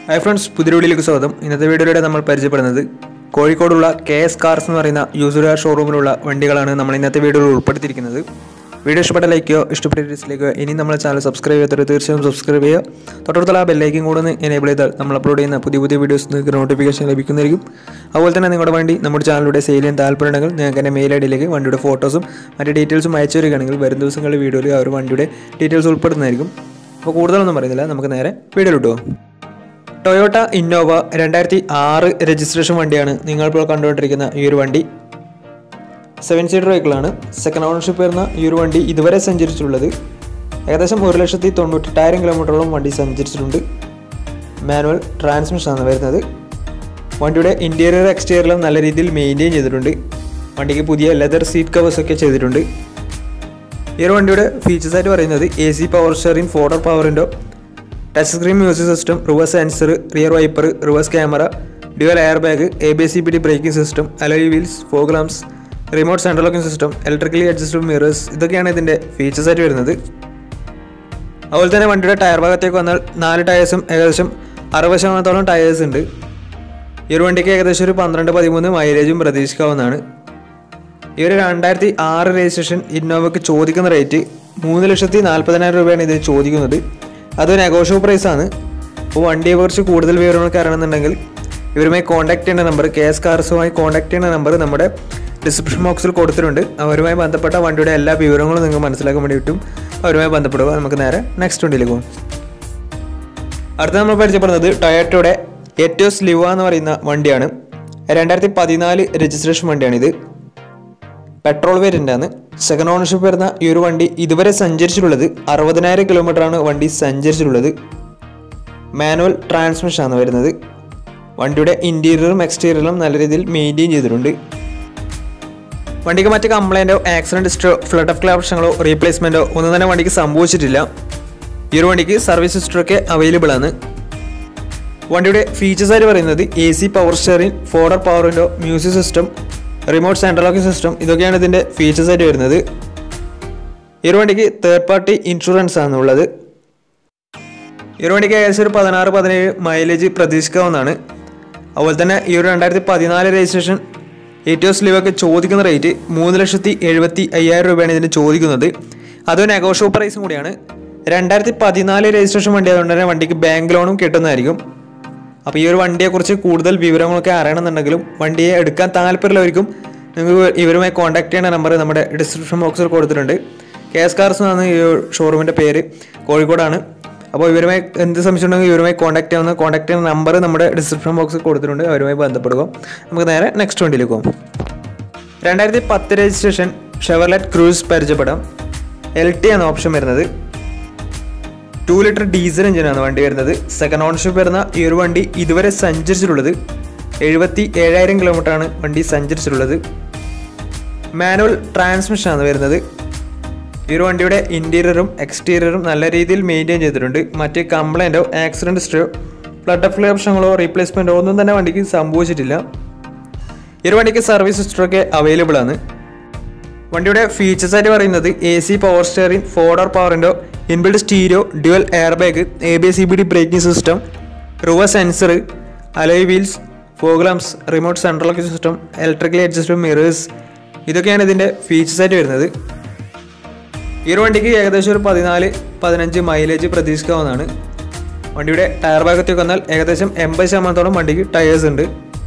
hi friends പുതിയ വീഡിയോയിലേക്ക് സ്വാഗതം ഇന്നത്തെ വീഡിയോയിലൂടെ നമ്മൾ പരിചയപ്പെടുന്നത് കോഴിക്കോടുള്ള കെ എസ് കാർസ് എന്ന് പറയുന്ന യൂസർ കാർ ഷോറൂമിലുള്ള വണ്ടികളാണ് നമ്മൾ ഇന്നത്തെ വീഡിയോയിൽ ഉൾപ്പെടുത്തിയിരിക്കുന്നത് വീഡിയോ ഇഷ്ടപ്പെട്ട ലൈക്കോ ഇഷ്ടപ്പെട്ട ഡിസ്ലൈക്കോ ഇനി നമ്മുടെ ചാനൽ സബ്സ്ക്രൈബ് ചെയ്യാത്തവർ തീർച്ചയായും സബ്സ്ക്രൈബ് ചെയ്യുക തൊട്ടടുത്തുള്ള ആ ബെല്ലൈക്കും കൂടെ ഒന്ന് എനേബിൾ ചെയ്താൽ നമ്മൾ അപ്ലോഡ് ചെയ്യുന്ന പുതിയ പുതിയ വീഡിയോസ് നിങ്ങൾക്ക് നോട്ടിഫിക്കേഷൻ ലഭിക്കുന്നതായിരിക്കും അതുപോലെ തന്നെ നിങ്ങളുടെ വണ്ടി നമ്മുടെ ചാനലിലൂടെ സെയിൽ ചെയ്യാൻ താല്പര്യമുണ്ടെങ്കിൽ നിങ്ങൾക്ക് എൻ്റെ മെയിൽ ഐ ഡിയിലേക്ക് വണ്ടിയുടെ ഫോട്ടോസും മറ്റ് ഡീറ്റെയിൽസും അയച്ചു തരികയാണെങ്കിൽ വരും ദിവസങ്ങളിൽ വീഡിയോയിൽ ആ ഒരു വണ്ടിയുടെ ഡീറ്റെയിൽസ് ഉൾപ്പെടുന്നതായിരിക്കും അപ്പോൾ കൂടുതലൊന്നും പറയുന്നില്ല നമുക്ക് നേരെ വീഡിയോ കിട്ടുമോ ടൊയോട്ട ഇന്നോവ രണ്ടായിരത്തി ആറ് രജിസ്ട്രേഷൻ വണ്ടിയാണ് നിങ്ങളിപ്പോൾ കണ്ടുകൊണ്ടിരിക്കുന്ന ഈ ഒരു വണ്ടി സെവൻ സീറ്റർ വെഹിക്കിളാണ് സെക്കൻഡ് ഓണർഷിപ്പ് വരുന്ന ഈ ഒരു വണ്ടി ഇതുവരെ സഞ്ചരിച്ചിട്ടുള്ളത് ഏകദേശം ഒരു ലക്ഷത്തി തൊണ്ണൂറ്റെട്ടായിരം കിലോമീറ്ററോളം വണ്ടി സഞ്ചരിച്ചിട്ടുണ്ട് മാനുവൽ ട്രാൻസ്മിഷനാണ് വരുന്നത് വണ്ടിയുടെ ഇൻറ്റീരിയർ എക്സ്റ്റീരിയറും നല്ല രീതിയിൽ മെയിൻറ്റെയിൻ ചെയ്തിട്ടുണ്ട് വണ്ടിക്ക് പുതിയ ലെതർ സീറ്റ് കവേഴ്സ് ഒക്കെ ചെയ്തിട്ടുണ്ട് ഈ ഒരു വണ്ടിയുടെ ഫീച്ചേഴ്സ് ആയിട്ട് പറയുന്നത് A C power steering four door പവറിൻ്റെ touch screen music system reverse sensor rear wiper reverse camera dual air bag A B C P D braking system alloy wheels fog lamps remote central locking system electrically adjustable mirrors ഇതൊക്കെയാണ് ഇതിൻ്റെ features ആയിട്ട് വരുന്നത് അതുപോലെ തന്നെ വണ്ടിയുടെ tyre ഭാഗത്തേക്ക് വന്നാൽ നാല് ടയേഴ്സും ഏകദേശം അറുപത് ശതമാനത്തോളം ടയേഴ്സ് ഉണ്ട് ഈ ഒരു വണ്ടിക്ക് ഏകദേശം ഒരു പന്ത്രണ്ട് പതിമൂന്ന് മൈലേജും പ്രതീക്ഷിക്കാവുന്നതാണ് ഈ ഒരു രണ്ടായിരത്തി ആറ് രജിസ്ട്രേഷൻ ഇന്നോവയ്ക്ക് ചോദിക്കുന്ന റേറ്റ് മൂന്ന് ലക്ഷത്തി നാൽപ്പതിനായിരം രൂപയാണ് ഇതിന് ചോദിക്കുന്നത് അത് നെഗോഷ്യബിൾ പ്രൈസ് ആണ് അപ്പോൾ വണ്ടിയെക്കുറിച്ച് കൂടുതൽ വിവരങ്ങൾക്ക് അറിയണമെന്നുണ്ടെങ്കിൽ ഇവരുമായി കോൺടാക്ട് ചെയ്യേണ്ട നമ്പർ കെ എസ് കാർസുമായി കോൺടാക്ട് ചെയ്യേണ്ട നമ്പർ നമ്മുടെ ഡിസ്ക്രിപ്ഷൻ ബോക്സിൽ കൊടുത്തിട്ടുണ്ട് അവരുമായി ബന്ധപ്പെട്ട വണ്ടിയുടെ എല്ലാ വിവരങ്ങളും നിങ്ങൾക്ക് മനസ്സിലാക്കാൻ വേണ്ടിയിട്ടും അവരുമായി ബന്ധപ്പെടുക നമുക്ക് നേരെ നെക്സ്റ്റ് വണ്ടിയിലേക്ക് പോകും അടുത്ത നമ്മൾ പരിചയപ്പെടുന്നത് ടൊയോട്ടയുടെ എറ്റോസ് ലിവ എന്ന് പറയുന്ന വണ്ടിയാണ് രണ്ടായിരത്തി പതിനാല് രജിസ്ട്രേഷൻ വണ്ടിയാണിത് പെട്രോൾ വേരിയൻ്റ് ആണ് സെക്കൻഡ് ഓണർഷിപ്പ് വരുന്ന ഈ ഒരു വണ്ടി ഇതുവരെ സഞ്ചരിച്ചിട്ടുള്ളത് അറുപതിനായിരം കിലോമീറ്റർ ആണ് വണ്ടി സഞ്ചരിച്ചിട്ടുള്ളത് മാനുവൽ ട്രാൻസ്മിഷൻ ആണ് വരുന്നത് വണ്ടിയുടെ ഇൻറ്റീരിയറും എക്സ്റ്റീരിയറും നല്ല രീതിയിൽ മെയിൻറ്റെയിൻ ചെയ്തിട്ടുണ്ട് വണ്ടിക്ക് മറ്റ് കംപ്ലൈൻറ്റോ ആക്സിഡൻറ്റ് ഹിസ്റ്ററോ ഫ്ലഡ് ഓഫ് ക്ലാപ്ഷങ്ങളോ റീപ്ലേസ്മെൻറ്റോ ഒന്നും തന്നെ വണ്ടിക്ക് സംഭവിച്ചിട്ടില്ല ഈ ഒരു വണ്ടിക്ക് സർവീസ് ഹിസ്റ്ററൊക്കെ അവൈലബിൾ ആണ് വണ്ടിയുടെ ഫീച്ചേഴ്സ് ആയിട്ട് പറയുന്നത് A C power steering four door power window music system remote central locking system ഇതൊക്കെയാണ് ഇതിൻ്റെ ഫീച്ചേഴ്സ് ആയിട്ട് വരുന്നത് ഈ ഒരു വണ്ടിക്ക് തേർഡ് പാർട്ടി ഇൻഷുറൻസ് ആണ് ഉള്ളത് ഈ ഒരു വണ്ടിക്ക് ഏകദേശം ഒരു പതിനാറ് പതിനേഴ് മൈലേജ് പ്രതീക്ഷിക്കാവുന്നതാണ് അതുപോലെ തന്നെ ഈ ഒരു രണ്ടായിരത്തി പതിനാല് രജിസ്ട്രേഷൻ ഏറ്റവും ലിവൊക്കെ ചോദിക്കുന്ന റേറ്റ് മൂന്ന് ലക്ഷത്തി എഴുപത്തി അയ്യായിരം രൂപയാണ് ഇതിന് ചോദിക്കുന്നത് അതും നെഗോഷ്യബിൾ പ്രൈസും കൂടിയാണ് രണ്ടായിരത്തി പതിനാല് രജിസ്ട്രേഷൻ വണ്ടി ആയതുകൊണ്ട് തന്നെ വണ്ടിക്ക് ബാങ്ക് ലോണും കിട്ടുന്നതായിരിക്കും അപ്പോൾ ഈ ഒരു വണ്ടിയെക്കുറിച്ച് കൂടുതൽ വിവരങ്ങളൊക്കെ അറിയണമെന്നുണ്ടെങ്കിലും വണ്ടിയെ എടുക്കാൻ താല്പര്യമുള്ളവർക്കും നിങ്ങൾക്ക് ഇവരുമായി കോൺടാക്ട് ചെയ്യുന്ന നമ്പർ നമ്മുടെ ഡിസ്ക്രിപ്ഷൻ ബോക്സിൽ കൊടുത്തിട്ടുണ്ട് കെ എസ് കാർസ് എന്നാണ് ഈ ഷോറൂമിൻ്റെ പേര് കോഴിക്കോടാണ് അപ്പോൾ ഇവരുമായി എന്ത് സംശയമുണ്ടെങ്കിൽ ഇവരുമായി കോൺടാക്ട് ചെയ്യാവുന്ന കോൺടാക്ട് ചെയ്യുന്ന നമ്പർ നമ്മുടെ ഡിസ്ക്രിപ്ഷൻ ബോക്സിൽ കൊടുത്തിട്ടുണ്ട് അവരുമായി ബന്ധപ്പെടുക നമുക്ക് നേരെ നെക്സ്റ്റ് വണ്ടിയിലേക്ക് പോകും രണ്ടായിരത്തി പത്ത് രജിസ്ട്രേഷൻ ഷെവർലെറ്റ് ക്രൂസ് പരിചയപ്പെടാം എൽ ടി ആണ് ഓപ്ഷൻ വരുന്നത് ടു ലിറ്റർ ഡീസൽ എഞ്ചിനാണ് വണ്ടി വരുന്നത് സെക്കൻഡ് ഓണർഷിപ്പ് വരുന്ന ഈ ഒരു വണ്ടി ഇതുവരെ സഞ്ചരിച്ചിട്ടുള്ളത് എഴുപത്തി ഏഴായിരം കിലോമീറ്റർ ആണ് വണ്ടി സഞ്ചരിച്ചിട്ടുള്ളത് മാനുവൽ ട്രാൻസ്മിഷനാണ് വരുന്നത് ഈ ഒരു വണ്ടിയുടെ ഇൻറ്റീരിയറും എക്സ്റ്റീരിയറും നല്ല രീതിയിൽ മെയിൻറ്റെയിൻ ചെയ്തിട്ടുണ്ട് മറ്റ് കംപ്ലൈൻറ്റോ ആക്സിഡൻറ്റ് ഹിസ്റ്ററിയോ ഫ്ലഡ് ഓഫ് ഓപ്ഷനുകളോ റീപ്ലേസ്മെൻറ്റോ ഒന്നും തന്നെ വണ്ടിക്ക് സംഭവിച്ചിട്ടില്ല ഈ ഒരു വണ്ടിക്ക് സർവീസ് ഹിസ്റ്ററൊക്കെ അവൈലബിൾ ആണ് വണ്ടിയുടെ ഫീച്ചേഴ്സ് ആയിട്ട് പറയുന്നത് A C power steering four door പവറിൻ്റെ inbuilt stereo dual air bag A B C B D braking system reverse sensor alloy wheels fog lamps remote central locking system electrically adjustable mirrors ഇതൊക്കെയാണ് ഇതിൻ്റെ features ആയിട്ട് വരുന്നത് ഈ ഒരു വണ്ടിക്ക് ഏകദേശം ഒരു പതിനാല് പതിനഞ്ച് മൈലേജ് പ്രതീക്ഷിക്കാവുന്നതാണ് വണ്ടിയുടെ ടയർ ഭാഗത്തേക്ക് വന്നാൽ ഏകദേശം എൺപത് ശതമാനത്തോളം വണ്ടിക്ക് ടയേഴ്സ് ഉണ്ട്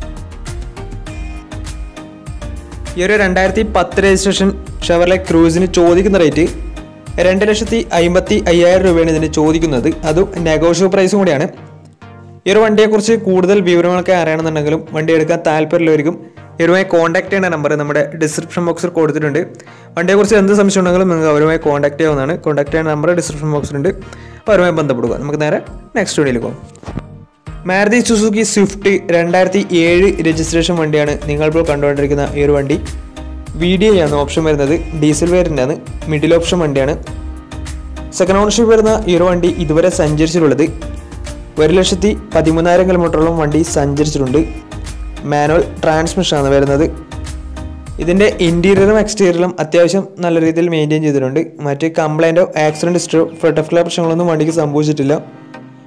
ഈ ഒരു രണ്ടായിരത്തി പത്ത് രജിസ്ട്രേഷൻ ഷെവർലെ ക്രൂസിന് ചോദിക്കുന്ന റേറ്റ് രണ്ട് ലക്ഷത്തി അമ്പത്തി അയ്യായിരം രൂപയാണ് ഇതിന് ചോദിക്കുന്നത് അതും നെഗോഷ്യബിൾ പ്രൈസും കൂടിയാണ് ഈ ഒരു വണ്ടിയെക്കുറിച്ച് കൂടുതൽ വിവരങ്ങളൊക്കെ അറിയണമെന്നുണ്ടെങ്കിലും വണ്ടി എടുക്കാൻ താല്പര്യമുള്ളവർക്കും ഇവരുമായി കോൺടാക്ട് ചെയ്യേണ്ട നമ്പർ നമ്മുടെ ഡിസ്ക്രിപ്ഷൻ ബോക്സിൽ കൊടുത്തിട്ടുണ്ട് വണ്ടിയെക്കുറിച്ച് എന്ത് സംശയം ഉണ്ടെങ്കിലും നിങ്ങൾക്ക് അവരുമായി കോൺടാക്ട് ചെയ്യാവുന്നതാണ് കോൺടാക്ട് ചെയ്യുന്ന നമ്പർ ഡിസ്ക്രിപ്ഷൻ ബോക്സിലുണ്ട് അപ്പോൾ അവരുമായി ബന്ധപ്പെടുക നമുക്ക് നേരെ നെക്സ്റ്റ് വീഡിയോയിൽ പോകാം മാരുതി സുസുക്കി സ്വിഫ്റ്റ് രണ്ടായിരത്തി ഏഴ് രജിസ്ട്രേഷൻ വണ്ടിയാണ് നിങ്ങളിപ്പോൾ കണ്ടുകൊണ്ടിരിക്കുന്ന ഈ ഒരു വണ്ടി വി ഡി ഐ ആണ് ഓപ്ഷൻ വരുന്നത് ഡീസൽ വേരിയൻ്റ് ആണ് മിഡിൽ ഓപ്ഷൻ വണ്ടിയാണ് സെക്കൻഡ് ഓണർഷിപ്പ് വരുന്ന ഈ ഒരു വണ്ടി ഇതുവരെ സഞ്ചരിച്ചിട്ടുള്ളത് ഒരു ലക്ഷത്തി പതിമൂന്നായിരം കിലോമീറ്ററോളം വണ്ടി സഞ്ചരിച്ചിട്ടുണ്ട് മാനുവൽ ട്രാൻസ്മിഷൻ ആണ് വരുന്നത് ഇതിൻ്റെ ഇൻറ്റീരിയറും എക്സ്റ്റീരിയറും അത്യാവശ്യം നല്ല രീതിയിൽ മെയിൻറ്റെയിൻ ചെയ്തിട്ടുണ്ട് മറ്റ് കംപ്ലൈൻറ്റോ ആക്സിഡൻറ്റ് ഹിസ്റ്ററോ ഫ്ലഡ് ഓഫ് പ്രശ്നങ്ങളൊന്നും വണ്ടിക്ക് സംഭവിച്ചിട്ടില്ല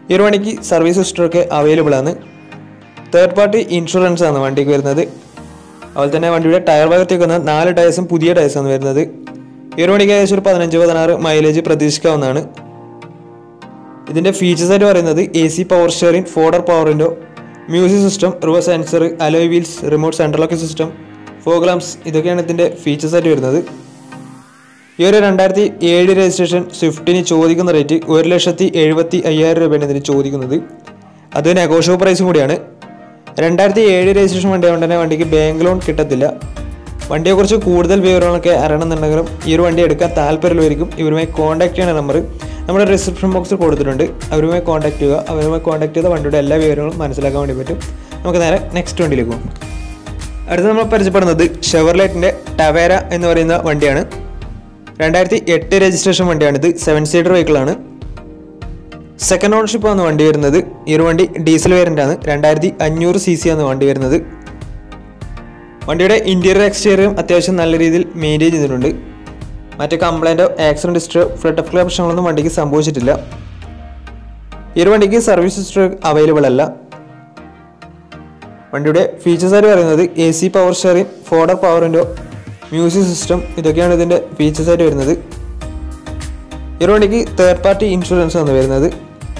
ഈ ഒരു വണ്ടിക്ക് സർവീസ് ഹിസ്റ്ററൊക്കെ അവൈലബിൾ ആണ് തേർഡ് പാർട്ടി ഇൻഷുറൻസ് ആണ് വണ്ടിക്ക് വരുന്നത് അതുപോലെ തന്നെ വണ്ടിയുടെ ടയർ ഭാഗത്തേക്ക് വന്ന നാല് ടയേഴ്സും പുതിയ ടയേഴ്സാണ് വരുന്നത് ഈ ഒരു വണ്ടിക്ക് ഏകദേശം ഒരു പതിനഞ്ച് പതിനാറ് മൈലേജ് പ്രതീക്ഷിക്കാവുന്നതാണ് ഇതിൻ്റെ ഫീച്ചേഴ്സ് ആയിട്ട് പറയുന്നത് A C power steering four door power window music system reverse sensor alloy wheels remote central lock system fog lamps ഇതൊക്കെയാണ് ഇതിൻ്റെ ഫീച്ചേഴ്സ് ആയിട്ട് വരുന്നത് ഈ ഒരു രണ്ടായിരത്തി ഏഴ് രജിസ്ട്രേഷൻ സ്വിഫ്റ്റിന് ചോദിക്കുന്ന റേറ്റ് ഒരു ലക്ഷത്തി എഴുപത്തി അയ്യായിരം രൂപയാണ് ഇതിന് ചോദിക്കുന്നത് അത് നെഗോഷ്യോ പ്രൈസും കൂടിയാണ് രണ്ടായിരത്തി ഏഴ് രജിസ്ട്രേഷൻ വണ്ടി ആയതുകൊണ്ട് തന്നെ വണ്ടിക്ക് ബാങ്ക് ലോൺ കിട്ടത്തില്ല വണ്ടിയെക്കുറിച്ച് കൂടുതൽ വിവരങ്ങളൊക്കെ അറിയണമെന്നുണ്ടെങ്കിലും ഈ ഒരു വണ്ടി എടുക്കാൻ താല്പര്യമുള്ളവർക്കും ഇവരുമായി കോൺടാക്ട് ചെയ്യുന്ന നമ്പർ നമ്മുടെ ഡിസ്ക്രിപ്ഷൻ ബോക്സിൽ കൊടുത്തിട്ടുണ്ട് അവരുമായി കോൺടാക്ട് ചെയ്യുക അവരുമായി കോൺടാക്ട് ചെയ്ത വണ്ടിയുടെ എല്ലാ വിവരങ്ങളും മനസ്സിലാക്കാൻ വേണ്ടി പറ്റും നമുക്ക് നേരെ നെക്സ്റ്റ് വണ്ടിയിലേക്ക് പോകും അടുത്ത് നമ്മൾ പരിചയപ്പെടുന്നത് ഷെവർലൈറ്റിൻ്റെ ടവേര എന്ന് പറയുന്ന വണ്ടിയാണ് രണ്ടായിരത്തി എട്ട് രജിസ്ട്രേഷൻ വണ്ടിയാണിത് സെവൻ സീറ്റർ വെഹിക്കിളാണ് സെക്കൻഡ് ഓണർഷിപ്പ് ആണ് വണ്ടി വരുന്നത് ഈ ഒരു വണ്ടി ഡീസൽ വേരിയൻ്റ് ആണ് രണ്ടായിരത്തി അഞ്ഞൂറ് സി സി ആണ് വണ്ടി വരുന്നത് വണ്ടിയുടെ ഇൻറ്റീരിയർ എക്സ്റ്റീരിയറും അത്യാവശ്യം നല്ല രീതിയിൽ മെയിൻറ്റെയിൻ ചെയ്തിട്ടുണ്ട് മറ്റ് കംപ്ലൈൻറ്റോ ആക്സിഡൻറ്റ് ഹിസ്റ്ററോ ഫ്ലഡ് ഓഫ് പ്രശ്നങ്ങളൊന്നും വണ്ടിക്ക് സംഭവിച്ചിട്ടില്ല ഈ ഒരു വണ്ടിക്ക് സർവീസ് ഹിസ്റ്ററി അവൈലബിൾ അല്ല വണ്ടിയുടെ ഫീച്ചേഴ്സ് ആയിട്ട് പറയുന്നത് A C power steering four door power window music system ഇതൊക്കെയാണ് ഇതിൻ്റെ ഫീച്ചേഴ്സ് ആയിട്ട് വരുന്നത് ഈ ഒരു വണ്ടിക്ക് തേർഡ് പാർട്ടി ഇൻഷുറൻസ് ആണ് വരുന്നത്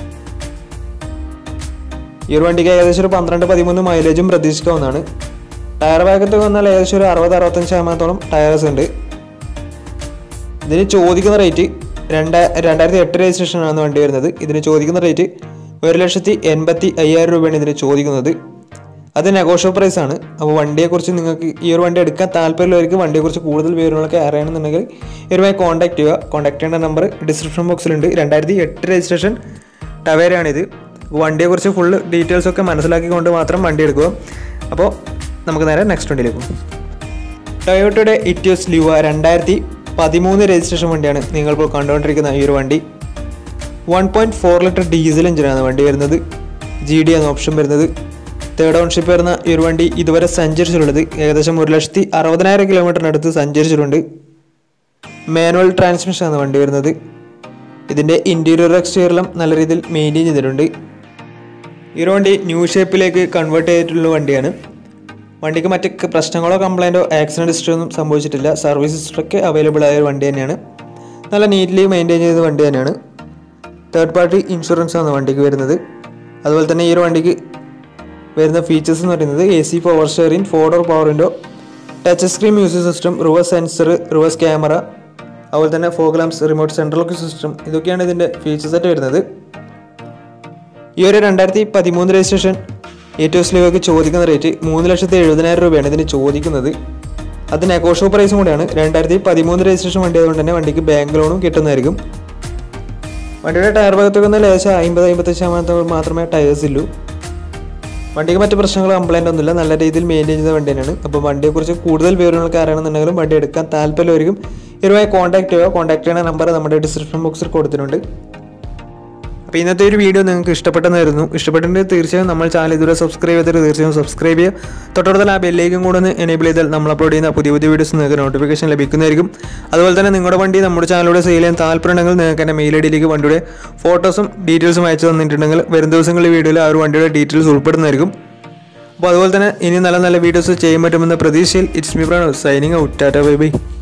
ഈ ഒരു വണ്ടിക്ക് ഏകദേശം ഒരു പന്ത്രണ്ട് പതിമൂന്ന് മൈലേജും പ്രതീക്ഷിക്കാവുന്നതാണ് ടയർ ഭാഗത്ത് വന്നാൽ ഏകദേശം ഒരു അറുപത് അറുപത്തഞ്ച് ശതമാനത്തോളം ടയർസ് ഉണ്ട് ഇതിന് ചോദിക്കുന്ന റേറ്റ് രണ്ട് രണ്ടായിരത്തി എട്ട് രജിസ്ട്രേഷൻ ആണ് വണ്ടി വരുന്നത് ഇതിന് ചോദിക്കുന്ന റേറ്റ് ഒരു ലക്ഷത്തി എൺപത്തി അയ്യായിരം രൂപയാണ് ഇതിന് ചോദിക്കുന്നത് അത് നെഗോഷ്യോ പ്രൈസ് ആണ് അപ്പോൾ വണ്ടിയെക്കുറിച്ച് നിങ്ങൾക്ക് ഈ ഒരു വണ്ടി എടുക്കാൻ താല്പര്യമുള്ളവർക്ക് വണ്ടിയെക്കുറിച്ച് കൂടുതൽ വിവരങ്ങളൊക്കെ അറിയണമെന്നുണ്ടെങ്കിൽ ഇവരുമായി കോൺടാക്ട് ചെയ്യുക കോൺടാക്ട് ചെയ്യേണ്ട നമ്പർ ഡിസ്ക്രിപ്ഷൻ ബോക്സിലുണ്ട് രണ്ടായിരത്തി എട്ട് രജിസ്ട്രേഷൻ ടവേരയാണിത് അപ്പോൾ വണ്ടിയെക്കുറിച്ച് ഫുള്ള് ഡീറ്റെയിൽസ് ഒക്കെ മനസ്സിലാക്കിക്കൊണ്ട് മാത്രം വണ്ടി എടുക്കുക അപ്പോൾ നമുക്ക് നേരെ നെക്സ്റ്റ് വണ്ടിയിലേക്ക് പോകും ടൊയോട്ടയുടെ ഇറ്റ്യോസ് ലിവ രണ്ടായിരത്തി പതിമൂന്ന് രജിസ്ട്രേഷൻ വണ്ടിയാണ് നിങ്ങളിപ്പോൾ കണ്ടുകൊണ്ടിരിക്കുന്ന ഈ ഒരു വണ്ടി one point four litre diesel എഞ്ചിനാണ് വണ്ടി വരുന്നത് ജി ഡി ആണ് ഓപ്ഷൻ വരുന്നത് തേർഡ് ഓൺഷിപ്പ് വരുന്ന ഈ ഒരു വണ്ടി ഇതുവരെ സഞ്ചരിച്ചിട്ടുള്ളത് ഏകദേശം ഒരു ലക്ഷത്തി അറുപതിനായിരം കിലോമീറ്ററിനടുത്ത് സഞ്ചരിച്ചിട്ടുണ്ട് മാനുവൽ ട്രാൻസ്മിഷൻ ആണ് വണ്ടി വരുന്നത് ഇതിൻ്റെ ഇൻറ്റീരിയർ എക്സ്റ്റീരിയറും നല്ല രീതിയിൽ മെയിൻറ്റെയിൻ ചെയ്തിട്ടുണ്ട് ഈ ഒരു വണ്ടി ന്യൂ ഷേപ്പിലേക്ക് കൺവേർട്ട് ചെയ്തിട്ടുള്ള വണ്ടിയാണ് വണ്ടിക്ക് മറ്റ് ക- പ്രശ്നങ്ങളോ കംപ്ലൈൻറ്റോ ആക്സിഡൻറ്റ് ഹിസ്റ്ററി ഒന്നും സംഭവിച്ചിട്ടില്ല സർവീസ് ഹിസ്റ്ററൊക്കെ അവൈലബിൾ ആയ ഒരു വണ്ടി തന്നെയാണ് നല്ല നീറ്റ്ലി മെയിൻറ്റെയിൻ ചെയ്ത വണ്ടി തന്നെയാണ് തേർഡ് പാർട്ടി ഇൻഷുറൻസ് ആണ് വണ്ടിക്ക് വരുന്നത് അതുപോലെ തന്നെ ഈ ഒരു വണ്ടിക്ക് വരുന്ന ഫീച്ചേഴ്സ് എന്ന് പറയുന്നത് A C power steering four door power window touch screen music system reverse sensor reverse camera അതുപോലെ തന്നെ fog lamps remote central lock system ഇതൊക്കെയാണ് ഇതിൻ്റെ ഫീച്ചേഴ്സ് ആയിട്ട് വരുന്നത് ഈ ഒരു രണ്ടായിരത്തി പതിമൂന്ന് രജിസ്ട്രേഷൻ ഏറ്റവും സ്ലീവൊക്കെ ചോദിക്കുന്ന റേറ്റ് മൂന്ന് ലക്ഷത്തി എഴുപതിനായിരം രൂപയാണ് ഇതിന് ചോദിക്കുന്നത് അത് നെഗോഷ്യോ പ്രൈസും കൂടെയാണ് രണ്ടായിരത്തി പതിമൂന്ന് രജിസ്ട്രേഷൻ വണ്ടി ആയതുകൊണ്ട് തന്നെ വണ്ടിക്ക് ബാങ്ക് ലോണും കിട്ടുന്നതായിരിക്കും വണ്ടിയുടെ ടയർ ഭാഗത്തൊക്കെ ഒന്ന് ഏകദേശം അമ്പത് അമ്പത്തഞ്ച് ശതമാനത്തോളം മാത്രമേ ടയേഴ്സ് ഉള്ളൂ വണ്ടിക്ക് മറ്റ് പ്രശ്നങ്ങൾ കംപ്ലൈൻ്റ് ഒന്നുമില്ല നല്ല രീതിയിൽ മെയിൻറ്റെയിൻ ചെയ്ത വണ്ടി തന്നെയാണ് അപ്പോൾ വണ്ടിയെക്കുറിച്ച് കൂടുതൽ വിവരങ്ങൾക്ക് അറിയണമെന്നുണ്ടെങ്കിലും വണ്ടി എടുക്കാൻ താല്പര്യമായിരിക്കും ഇതുമായി കോൺടാക്ട് ചെയ്യുക കോൺടാക്ട് ചെയ്യുന്ന നമ്പർ നമ്മുടെ ഡിസ്ക്രിപ്ഷൻ ബോക്സിൽ കൊടുത്തിട്ടുണ്ട് അപ്പോൾ ഇന്നത്തെ ഒരു വീഡിയോ നിങ്ങൾക്ക് ഇഷ്ടപ്പെട്ടെന്നായിരുന്നു ഇഷ്ടപ്പെട്ടിട്ടുണ്ടെങ്കിൽ തീർച്ചയായും നമ്മൾ ചാനൽ ഇതുവരെ സബ്സ്ക്രൈബ് ചെയ്തിട്ട് തീർച്ചയായും സബ്സ്ക്രൈബ് ചെയ്യുക തൊട്ടടുത്തുള്ള ആ ബെല്ലേക്കും കൂടെ ഒന്ന് എനേബിൾ ചെയ്താൽ നമ്മൾ അപ്ലോഡ് ചെയ്യുന്ന പുതിയ പുതിയ വീഡിയോസ് നിങ്ങൾക്ക് നോട്ടിഫിക്കേഷൻ ലഭിക്കുന്നതായിരിക്കും അതുപോലെ തന്നെ നിങ്ങളുടെ വണ്ടി നമ്മുടെ ചാനലിലൂടെ സെയിൽ ചെയ്യാൻ താല്പര്യമുണ്ടെങ്കിൽ നിങ്ങൾക്ക് എൻ്റെ മെയിൽ ഐ ഡിയിലേക്ക് വണ്ടിയുടെ ഫോട്ടോസും ഡീറ്റെയിൽസും അയച്ചു തന്നിട്ടുണ്ടെങ്കിൽ വരും ദിവസങ്ങളിൽ വീഡിയോയിൽ ആ ഒരു വണ്ടിയുടെ ഡീറ്റെയിൽസ് ഉൾപ്പെടുന്നതായിരിക്കും അപ്പോൾ അതുപോലെ തന്നെ ഇനി നല്ല നല്ല വീഡിയോസ് ചെയ്യാൻ പറ്റുമെന്ന പ്രതീക്ഷയിൽ it's me Pranav signing out tata bye by